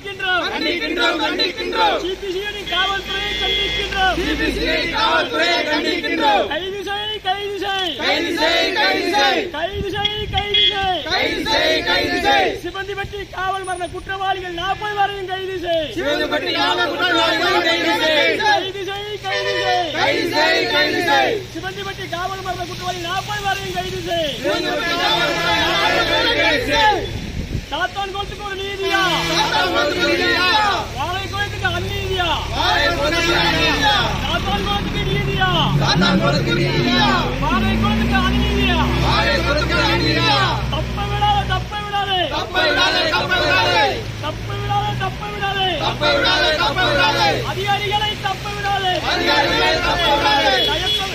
கண்டிக்கின்றோம் கண்டிக்கின்றோம் கண்டிக்கின்றோம் சிபிசிஐடி காவல்துறையை கண்டிக்கின்றோம் சிபிசிஐ காவல்துறையை கண்டிக்கின்றோம் கைது செய் கைது செய் கைது செய் கைது செய் கைது செய் கைது செய் கைது செய் கைது செய் சிவந்திப்பட்டி காவல் மரண குற்றவாளிகள் நாற்பது வரையும் கைது செய் சிவகப்பட்டி காவல் குற்றவாளிகளை கைது செய் கைது செய் கைது செய் கைது செய் கைது செய் சிவந்திப்பட்டி காவல் மரண குற்றவாளி நாற்பது வரையும் கைது செய் சிவகப்பட்டி காவல் குற்றவாளிகளை கைது செய் சாத்தான் கோத்துக்கு ஒரு நீதியா சாத்தான் கொடுக்கிறீயா வாழை கோயத்துக்கு அந்நீதியா வாயை கொடுக்கிறீயா சாத்தான் கோத்துக்கு நீதியா சாத்தான் கொடுக்கிறீயா வாழை கோயத்துக்கு அந்நீதியா வாயை கொடுக்கிறீயா தப்ப விடாத தப்ப விடாதே தப்பை விடாதே தப்பை விடாதே தப்ப விடாதே தப்ப விடாதே தப்பை விடாதே தப்பை விடாதே அதிகாரிகளை தப்ப விடாதே அதிகாரிகளை தப்பை விடாதே தயக்கம்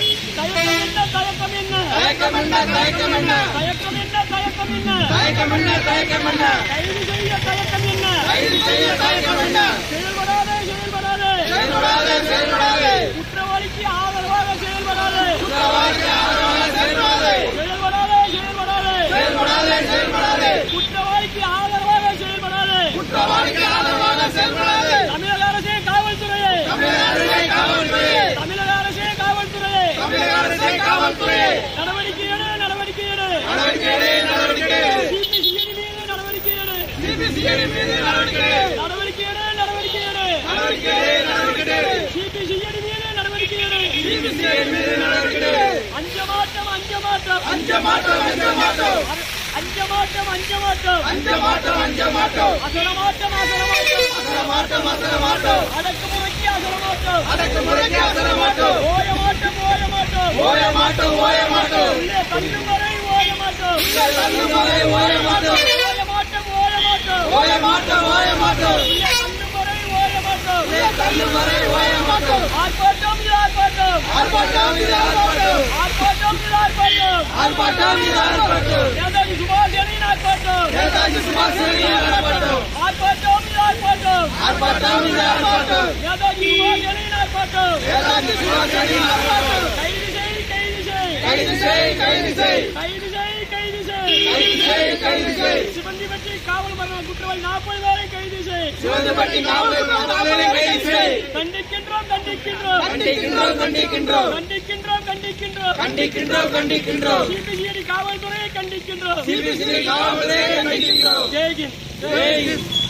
தயக்கம் என்ன தயக்கம் என்ன தயக்கம் என்ன தயக்கம் என்ன தயக்கம் என்ன தயக்கம் என்ன தயக்கம் என்ன தயக்கம் என்ன கைது செய்ய தயக்கம் என்ன கைது செய்ய தயக்கம் என்ன செயல்படாதே செயல்படாதே செயல்படாதே செயல்படாதே குற்றவாளிக்கு ஆதரவாக செயல்படாதே குற்றவாளிக்கு ஆதரவாக செயல்படாதே செயல்படாதே செயல்படாதே செயல்படாதே செயல்படாதே குற்றவாளிக்கு ஆதரவாக செயல்படாதே குற்றவாளிக்கு ஆதரவாக செயல்படாதே தமிழக அரசே காவல்துறையே தமிழக அரசே காவல்துறையே தமிழக அரசே காவல்துறையே தமிழக அரசே காவல்துறையே நடவடிக்கை எடு நடவடிக்கை எடு நடவடிக்கை எடு, நடவடிக்கை எடு. சிபிசிஐடி மீது நடவடிக்கை எடு சிபிசிஐடி மீது நடவடிக்கை எடு. நடவடிக்கை எடு நடவடிக்கை எடு நடவடிக்கை எடு, நடவடிக்கை எடு. சிபிசிஐடி மீது நடவடிக்கை எடு சிபிசிஐடி மீது நடவடிக்கை எடு. அஞ்ச மாட்டோம் அஞ்ச மாட்டோம் அஞ்ச மாட்டோம் அஞ்ச மாட்டோம் அஞ்ச மாட்டோம் அஞ்ச மாட்டோம் அஞ்ச மாட்டோம் அஞ்ச மாட்டோம் அசர மாட்டோம் அசர மாட்டோம் அசர மாட்டோம் அசர மாட்டோம் அடக்குமுறைக்கு அசர மாட்டோம் அடக்குமுறைக்கு அசர மாட்டோம் ஓய மாட்டோம் ஓய மாட்டோம் ஓய மாட்டோம் ஓய மாட்டோம் உள்ளே தள்ளும் வரை ஓய மாட்டோம் தள்ளும் வரை ஓய மாட்டோம் ஓய மாட்டோம் ஓய மாட்டோம் ஓய மாட்டோம் ஓய மாட்டோம் உள்ளே தள்ளும் வரை ஓய மாட்டோம் தள்ளும் வரை ஓய மாட்டோம் ஆர்ப்பாட்டம் இது ஆர்ப்பாட்டம் ஆர்ப்பாட்டம் இது ஆர்ப்பாட்டம் ஆர்ப்பாட்டம் இது ஆர்ப்பாட்டம் ஆர்ப்பாட்டம் இது ஆர்ப்பாட்டம் நேதாஜி சுபாஷ் அணியின் ஆர்ப்பாட்டம் நேதாஜி சுபாஷ் சந்திரனின் ஆர்ப்பாட்டம் ஆர்ப்பாட்டம் இது ஆர்ப்பாட்டம் ஆர்ப்பாட்டம் இது ஆர்ப்பாட்டம் நேதாஜி சுபாஷ் அணியின் ஆர்ப்பாட்டம் நேதாஜி சுபாஷ் சந்திரனின் ஆர்ப்பாட்டம் கைது செய் கைது செய் கைது செய் கைது செய் கைது செய் கைது செய் கைது செய் கைது செய் சிவந்திப்பட்டி காவல் மரண குற்றவாளி நாற்பது பேரை கைது செய் சிவந்தப்பட்டி காவல் குற்றவாளிகளை கைது செய் கண்டிக்கின்றோம் கண்டிக்கின்றோம் கண்டிக்கின்றோம் கண்டிக்கின்றோம் கண்டிக்கின்றோம் கண்டிக்கின்றோம் கண்டிக்கின்றோம் கண்டிக்கின்றோம் சிபிசிஐடி காவல்துறையை கண்டிக்கின்றோம் சிபிசிஐ காவல்துறையை கண்டிக்கின்றோம் ஜெய்ஹிந்த் ஜெய் ஹிந்த்